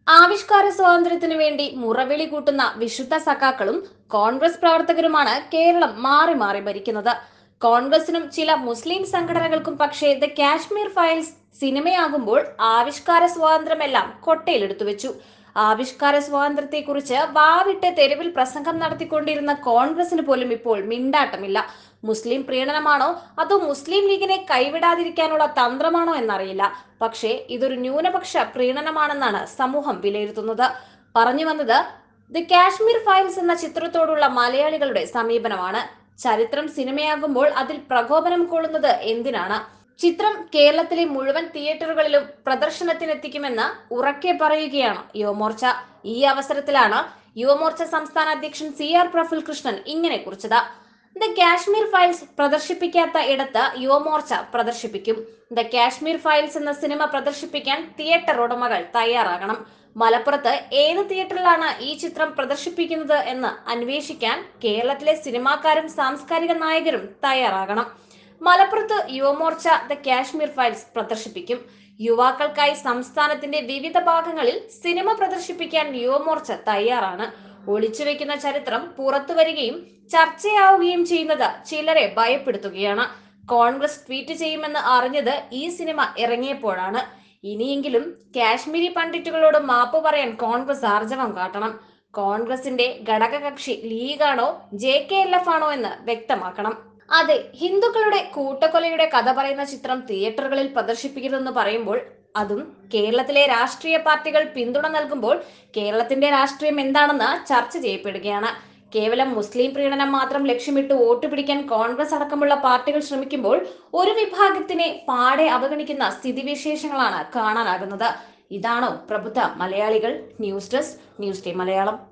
ആവിഷ്കാര സ്വാതന്ത്ര്യത്തിനു വേണ്ടി മുറവിളി കൂട്ടുന്ന വിശുദ്ധ സഖാക്കളും കോൺഗ്രസ് പ്രവർത്തകരുമാണ് കേരളം മാറി മാറി ഭരിക്കുന്നത് കോൺഗ്രസിനും ചില മുസ്ലിം സംഘടനകൾക്കും പക്ഷേ ദ കാശ്മീർ ഫയൽസ് സിനിമയാകുമ്പോൾ ആവിഷ്കാര സ്വാതന്ത്ര്യമെല്ലാം കൊട്ടയിലെടുത്തു വെച്ചു ആവിഷ്കാര സ്വാതന്ത്ര്യത്തെക്കുറിച്ച് വാവിട്ട് തെരുവിൽ പ്രസംഗം നടത്തിക്കൊണ്ടിരുന്ന കോൺഗ്രസിന് പോലും ഇപ്പോൾ മിണ്ടാട്ടമില്ല മുസ്ലിം പ്രീണനമാണോ അതോ മുസ്ലിം ലീഗിനെ കൈവിടാതിരിക്കാനുള്ള തന്ത്രമാണോ എന്നറിയില്ല പക്ഷേ ഇതൊരു ന്യൂനപക്ഷ പ്രീണനമാണെന്നാണ് സമൂഹം വിലയിരുത്തുന്നത് പറഞ്ഞു വന്നത് ദി കാശ്മീർ ഫയൽസ് എന്ന ചിത്രത്തോടുള്ള മലയാളികളുടെ സമീപനമാണ് ചരിത്രം സിനിമയാകുമ്പോൾ അതിൽ പ്രകോപനം കൊള്ളുന്നത് എന്തിനാണ് ചിത്രം കേരളത്തിലെ മുഴുവൻ തിയേറ്ററുകളിലും പ്രദർശനത്തിനെത്തിക്കുമെന്ന് ഉറക്കെ പറയുകയാണ് യുവമോർച്ച ഈ അവസരത്തിലാണ് യുവമോർച്ച സംസ്ഥാന അധ്യക്ഷൻ സി ആർ പ്രഫുൽ കൃഷ്ണൻ ഇങ്ങനെ കുറിച്ചത് ദ കാശ്മീർ ഫയൽസ് പ്രദർശിപ്പിക്കാത്ത ഇടത്ത് യുവമോർച്ച പ്രദർശിപ്പിക്കും ദ കാശ്മീർ ഫയൽസ് എന്ന സിനിമ പ്രദർശിപ്പിക്കാൻ തിയേറ്റർ ഉടമകൾ തയ്യാറാകണം മലപ്പുറത്ത് ഏത് തിയേറ്ററിലാണ് ഈ ചിത്രം പ്രദർശിപ്പിക്കുന്നത് എന്ന് അന്വേഷിക്കാൻ കേരളത്തിലെ സിനിമാക്കാരും സാംസ്കാരിക നായകരും തയ്യാറാകണം മലപ്പുറത്ത് യുവമോർച്ച ദ കാശ്മീർ ഫയൽസ് പ്രദർശിപ്പിക്കും യുവാക്കൾക്കായി സംസ്ഥാനത്തിന്റെ വിവിധ ഭാഗങ്ങളിൽ സിനിമ പ്രദർശിപ്പിക്കാൻ യുവമോർച്ച തയ്യാറാണ് ഒളിച്ചുവെക്കുന്ന ചരിത്രം പുറത്തു വരികയും ചർച്ചയാവുകയും ചെയ്യുന്നത് ചിലരെ ഭയപ്പെടുത്തുകയാണ് കോൺഗ്രസ് ട്വീറ്റ് ചെയ്യുമെന്ന് അറിഞ്ഞത് ഈ സിനിമ ഇറങ്ങിയപ്പോഴാണ് ഇനിയെങ്കിലും കാശ്മീരി പണ്ഡിറ്റുകളോട് മാപ്പ് പറയാൻ കോൺഗ്രസ് ആർജവം കാട്ടണം കോൺഗ്രസിന്റെ ഘടകകക്ഷി ലീഗാണോ ജെ കെ എൽ എഫ് ആണോ എന്ന് വ്യക്തമാക്കണം അതെ ഹിന്ദുക്കളുടെ കൂട്ടക്കൊലയുടെ കഥ പറയുന്ന ചിത്രം തിയേറ്ററുകളിൽ പ്രദർശിപ്പിക്കരുതെന്ന് പറയുമ്പോൾ അതും കേരളത്തിലെ രാഷ്ട്രീയ പാർട്ടികൾ പിന്തുണ നൽകുമ്പോൾ കേരളത്തിന്റെ രാഷ്ട്രീയം എന്താണെന്ന് ചർച്ച ചെയ്യപ്പെടുകയാണ് കേവലം മുസ്ലിം പ്രീണനം മാത്രം ലക്ഷ്യമിട്ട് വോട്ട് പിടിക്കാൻ കോൺഗ്രസ് അടക്കമുള്ള പാർട്ടികൾ ശ്രമിക്കുമ്പോൾ ഒരു വിഭാഗത്തിനെ പാടെ അവഗണിക്കുന്ന സ്ഥിതിവിശേഷങ്ങളാണ് കാണാനാകുന്നത് ഇതാണോ പ്രബുദ്ധ മലയാളികൾ news desk news day Malayalam